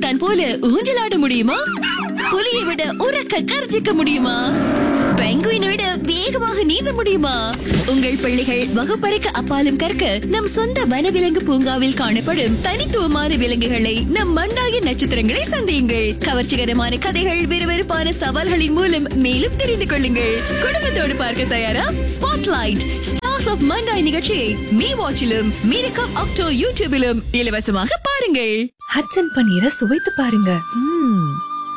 சுல்தான் போல ஊஞ்சலாட முடியுமா புலியை விட உறக்க கர்ஜிக்க முடியுமா பெங்குயினை விட வேகமாக நீந்த முடியுமா உங்கள் பிள்ளைகள் வகுப்பறைக்கு அப்பாலும் கற்க நம் சொந்த வனவிலங்கு பூங்காவில் காணப்படும் தனித்துவமான விலங்குகளை நம் மண்டாய நட்சத்திரங்களை சந்தியுங்கள் கவர்ச்சிகரமான கதைகள் விறுவிறுப்பான சவால்களின் மூலம் மேலும் தெரிந்து கொள்ளுங்கள் குடும்பத்தோடு பார்க்க தயாரா ஸ்பாட்லைட் ஸ்டார்ஸ் ஆஃப் மண்டாய் நிகழ்ச்சியை மீ வாட்சிலும் மீரகம் அக்டோ யூடியூபிலும் இலவசமாக பாருங்கள் ஹட்சன் பன்னீரை சுவைத்து பாருங்க ம்ம்.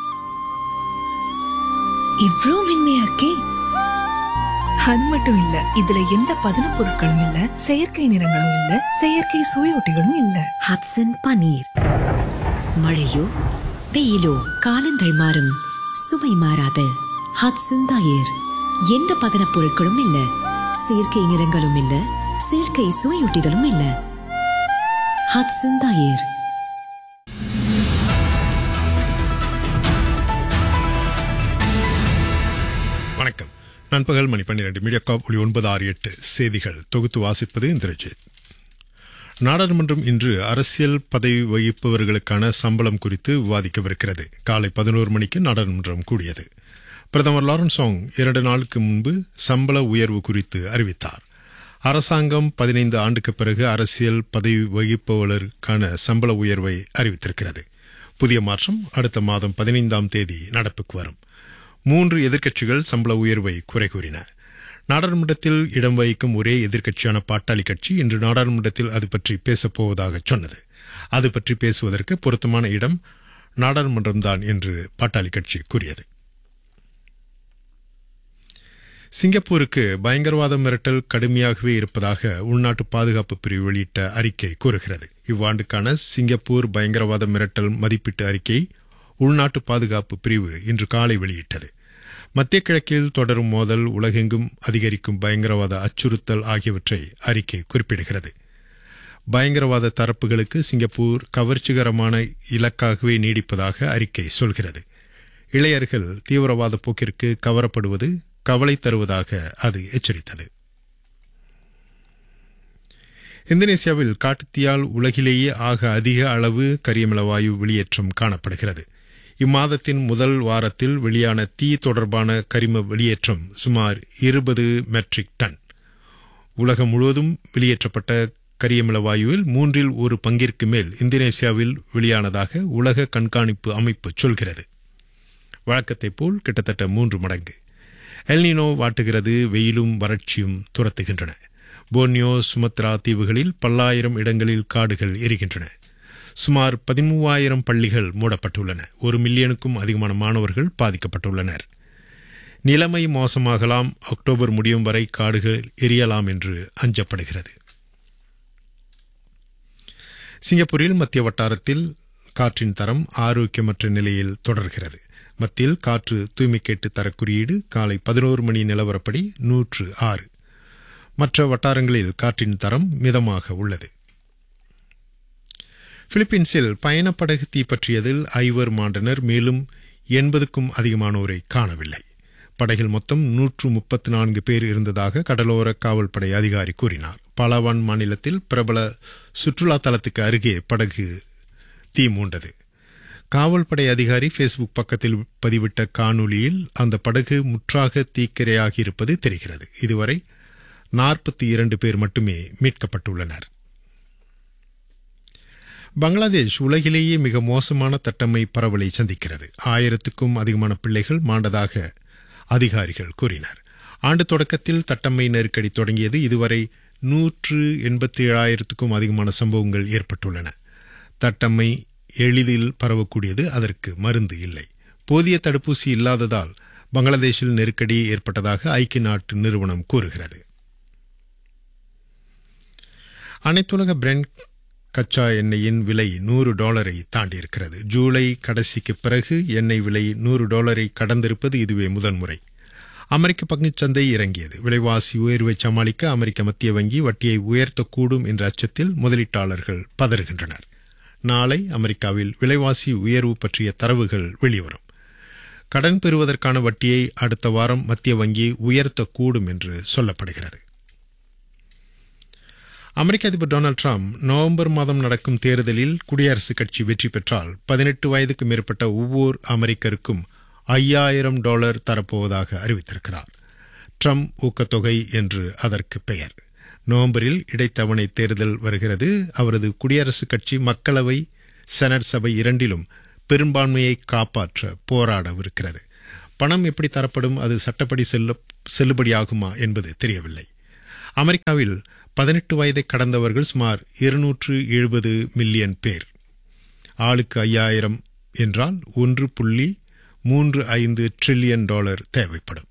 இவ்ளோ மென்மையா இருக்கே அது மட்டும் இல்ல இதுல எந்த பதன பொருட்களும் இல்ல செயற்கை நிறங்களும் இல்ல செயற்கை சுவையொட்டிகளும் இல்ல ஹட்சன் பன்னீர் மழையோ வெயிலோ காலங்கள் மாறும் சுவை மாறாத ஹட்சன் தயிர் எந்த பதனப் பொருட்களும் இல்ல செயற்கை நிறங்களும் இல்ல செயற்கை சுவையூட்டிகளும் இல்ல ஹட்சன் தயிர் வணக்கம் நண்பகல் மணி பன்னிரண்டு மீடியாக்காப் ஒளி ஒன்பது ஆறு எட்டு செய்திகள் தொகுத்து வாசிப்பது இந்திரஜித் நாடாளுமன்றம் இன்று அரசியல் பதவி வகிப்பவர்களுக்கான சம்பளம் குறித்து விவாதிக்கவிருக்கிறது காலை பதினோரு மணிக்கு நாடாளுமன்றம் கூடியது பிரதமர் லாரன்சாங் இரண்டு நாளுக்கு முன்பு சம்பள உயர்வு குறித்து அறிவித்தார் அரசாங்கம் பதினைந்து ஆண்டுக்கு பிறகு அரசியல் பதவி வகிப்பவர்களுக்கான சம்பள உயர்வை அறிவித்திருக்கிறது புதிய மாற்றம் அடுத்த மாதம் பதினைந்தாம் தேதி நடப்புக்கு வரும் மூன்று எதிர்க்கட்சிகள் சம்பள உயர்வை குறை கூறின நாடாளுமன்றத்தில் இடம் வகிக்கும் ஒரே எதிர்க்கட்சியான பாட்டாளி கட்சி இன்று நாடாளுமன்றத்தில் அது பற்றி பேசப்போவதாக சொன்னது அது பற்றி பேசுவதற்கு பொருத்தமான இடம் நாடாளுமன்றம்தான் என்று பாட்டாளி கட்சி கூறியது சிங்கப்பூருக்கு பயங்கரவாத மிரட்டல் கடுமையாகவே இருப்பதாக உள்நாட்டு பாதுகாப்பு பிரிவு வெளியிட்ட அறிக்கை கூறுகிறது இவ்வாண்டுக்கான சிங்கப்பூர் பயங்கரவாத மிரட்டல் மதிப்பீட்டு அறிக்கை உள்நாட்டு பாதுகாப்பு பிரிவு இன்று காலை வெளியிட்டது மத்திய கிழக்கில் தொடரும் மோதல் உலகெங்கும் அதிகரிக்கும் பயங்கரவாத அச்சுறுத்தல் ஆகியவற்றை அறிக்கை குறிப்பிடுகிறது பயங்கரவாத தரப்புகளுக்கு சிங்கப்பூர் கவர்ச்சிகரமான இலக்காகவே நீடிப்பதாக அறிக்கை சொல்கிறது இளையர்கள் தீவிரவாத போக்கிற்கு கவரப்படுவது கவலை தருவதாக அது எச்சரித்தது இந்தோனேசியாவில் காட்டுத்தீயால் உலகிலேயே ஆக அதிக அளவு கரியமில வாயு வெளியேற்றம் காணப்படுகிறது இம்மாதத்தின் முதல் வாரத்தில் வெளியான தீ தொடர்பான கரிம வெளியேற்றம் சுமார் இருபது மெட்ரிக் டன் உலகம் முழுவதும் வெளியேற்றப்பட்ட கரியமில வாயுவில் மூன்றில் ஒரு பங்கிற்கு மேல் இந்தோனேசியாவில் வெளியானதாக உலக கண்காணிப்பு அமைப்பு சொல்கிறது வழக்கத்தைப் போல் கிட்டத்தட்ட மூன்று மடங்கு எல்னினோ வாட்டுகிறது வெயிலும் வறட்சியும் துரத்துகின்றன போர்னியோ சுமத்ரா தீவுகளில் பல்லாயிரம் இடங்களில் காடுகள் எரிகின்றன சுமார் பதிமூவாயிரம் பள்ளிகள் மூடப்பட்டுள்ளன ஒரு மில்லியனுக்கும் அதிகமான மாணவர்கள் பாதிக்கப்பட்டுள்ளனர் நிலைமை மோசமாகலாம் அக்டோபர் முடியும் வரை காடுகள் எரியலாம் என்று அஞ்சப்படுகிறது சிங்கப்பூரில் மத்திய வட்டாரத்தில் காற்றின் தரம் ஆரோக்கியமற்ற நிலையில் தொடர்கிறது மத்தியில் காற்று தூய்மை கேட்டு தர குறியீடு காலை பதினோரு மணி நிலவரப்படி நூற்று ஆறு மற்ற வட்டாரங்களில் காற்றின் தரம் மிதமாக உள்ளது பிலிப்பீன்ஸில் பயணப்படகு தீப்பற்றியதில் ஐவர் மாண்டனர் மேலும் எண்பதுக்கும் அதிகமானோரை காணவில்லை படகில் மொத்தம் நூற்று முப்பத்தி நான்கு பேர் இருந்ததாக கடலோர காவல்படை அதிகாரி கூறினார் பலாவான் மாநிலத்தில் பிரபல சுற்றுலா தலத்துக்கு அருகே படகு தீ மூண்டது காவல்படை அதிகாரி ஃபேஸ்புக் பக்கத்தில் பதிவிட்ட காணொலியில் அந்த படகு முற்றாக தீக்கிரையாகி இருப்பது தெரிகிறது இதுவரை நாற்பத்தி இரண்டு பேர் மட்டுமே மீட்கப்பட்டுள்ளனர் பங்களாதேஷ் உலகிலேயே மிக மோசமான தட்டம்மை பரவலை சந்திக்கிறது ஆயிரத்துக்கும் அதிகமான பிள்ளைகள் மாண்டதாக அதிகாரிகள் கூறினர் ஆண்டு தொடக்கத்தில் தட்டம்மை நெருக்கடி தொடங்கியது இதுவரை நூற்று எண்பத்தி ஏழாயிரத்துக்கும் அதிகமான சம்பவங்கள் ஏற்பட்டுள்ளன தட்டம்மை எளிதில் பரவக்கூடியது அதற்கு மருந்து இல்லை போதிய தடுப்பூசி இல்லாததால் பங்களாதேஷில் நெருக்கடி ஏற்பட்டதாக ஐக்கிய நாட்டு நிறுவனம் கூறுகிறது அனைத்துலக பிரெண்ட் கச்சா எண்ணெயின் விலை நூறு டாலரை தாண்டியிருக்கிறது ஜூலை கடைசிக்கு பிறகு எண்ணெய் விலை நூறு டாலரை கடந்திருப்பது இதுவே முதன்முறை அமெரிக்க பங்குச்சந்தை இறங்கியது விலைவாசி உயர்வை சமாளிக்க அமெரிக்க மத்திய வங்கி வட்டியை உயர்த்தக்கூடும் என்ற அச்சத்தில் முதலீட்டாளர்கள் பதறுகின்றனர் நாளை அமெரிக்காவில் விலைவாசி உயர்வு பற்றிய தரவுகள் வெளிவரும் கடன் பெறுவதற்கான வட்டியை அடுத்த வாரம் மத்திய வங்கி உயர்த்தக்கூடும் என்று சொல்லப்படுகிறது அமெரிக்க அதிபர் டொனால்டு ட்ரம்ப் நவம்பர் மாதம் நடக்கும் தேர்தலில் குடியரசுக் கட்சி வெற்றி பெற்றால் பதினெட்டு வயதுக்கு மேற்பட்ட ஒவ்வொரு அமெரிக்கருக்கும் ஐயாயிரம் டாலர் தரப்போவதாக அறிவித்திருக்கிறார் ட்ரம்ப் ஊக்கத்தொகை என்று அதற்கு பெயர் நவம்பரில் இடைத்தவணை தேர்தல் வருகிறது அவரது குடியரசுக் கட்சி மக்களவை செனட் சபை இரண்டிலும் பெரும்பான்மையை காப்பாற்ற போராடவிருக்கிறது பணம் எப்படி தரப்படும் அது சட்டப்படி செல்ல செல்லுபடியாகுமா என்பது தெரியவில்லை அமெரிக்காவில் பதினெட்டு வயதை கடந்தவர்கள் சுமார் இருநூற்று எழுபது மில்லியன் பேர் ஆளுக்கு ஐயாயிரம் என்றால் ஒன்று புள்ளி மூன்று ஐந்து ட்ரில்லியன் டாலர் தேவைப்படும்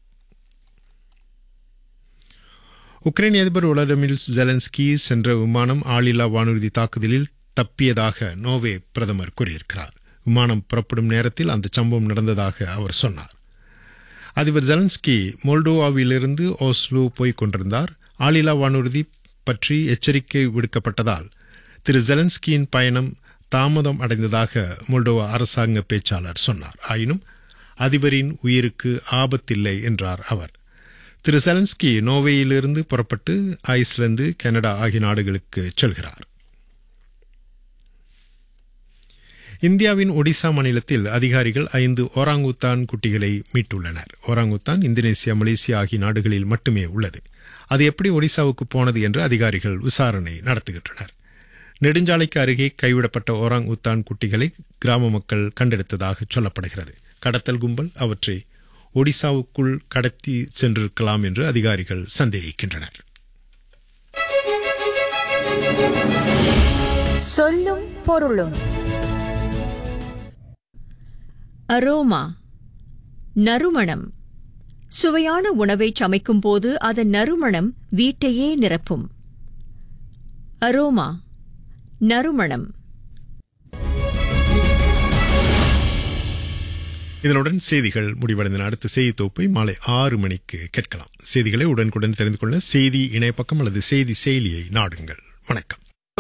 உக்ரைன் அதிபர் உலடமில் ஜெலன்ஸ்கி சென்ற விமானம் ஆளில்லா வானூர்தி தாக்குதலில் தப்பியதாக நோவே பிரதமர் கூறியிருக்கிறார் விமானம் புறப்படும் நேரத்தில் அந்த சம்பவம் நடந்ததாக அவர் சொன்னார் அதிபர் ஜெலன்ஸ்கி மோல்டோவாவிலிருந்து ஓஸ்லோ போய்க் கொண்டிருந்தார் ஆளில்லா வானூர்தி பற்றி எச்சரிக்கை விடுக்கப்பட்டதால் திரு ஜெலன்ஸ்கியின் பயணம் தாமதம் அடைந்ததாக மோல்டோவா அரசாங்க பேச்சாளர் சொன்னார் ஆயினும் அதிபரின் உயிருக்கு ஆபத்தில்லை என்றார் அவர் திரு செலன்ஸ்கி நோவேயிலிருந்து புறப்பட்டு ஐஸ்லாந்து கனடா ஆகிய நாடுகளுக்கு செல்கிறார் இந்தியாவின் ஒடிசா மாநிலத்தில் அதிகாரிகள் ஐந்து ஓராங்குத்தான் குட்டிகளை மீட்டுள்ளனர் ஓராங்குத்தான் இந்தோனேசியா மலேசியா ஆகிய நாடுகளில் மட்டுமே உள்ளது அது எப்படி ஒடிசாவுக்கு போனது என்று அதிகாரிகள் விசாரணை நடத்துகின்றனர் நெடுஞ்சாலைக்கு அருகே கைவிடப்பட்ட ஓராங் உத்தான் குட்டிகளை கிராம மக்கள் கண்டெடுத்ததாக சொல்லப்படுகிறது கடத்தல் கும்பல் அவற்றை ஒடிசாவுக்குள் கடத்தி சென்றிருக்கலாம் என்று அதிகாரிகள் சந்தேகிக்கின்றனர் சொல்லும் பொருளும் அரோமா நறுமணம் சுவையான உணவை சமைக்கும் போது அதன் நறுமணம் வீட்டையே நிரப்பும் அரோமா நறுமணம் இதனுடன் செய்திகள் முடிவடைந்தன அடுத்த செய்தி தொகுப்பை மாலை ஆறு மணிக்கு கேட்கலாம் செய்திகளை உடனுக்குடன் தெரிந்து கொள்ள செய்தி இணையப்பக்கம் அல்லது செய்தி செயலியை நாடுங்கள் வணக்கம்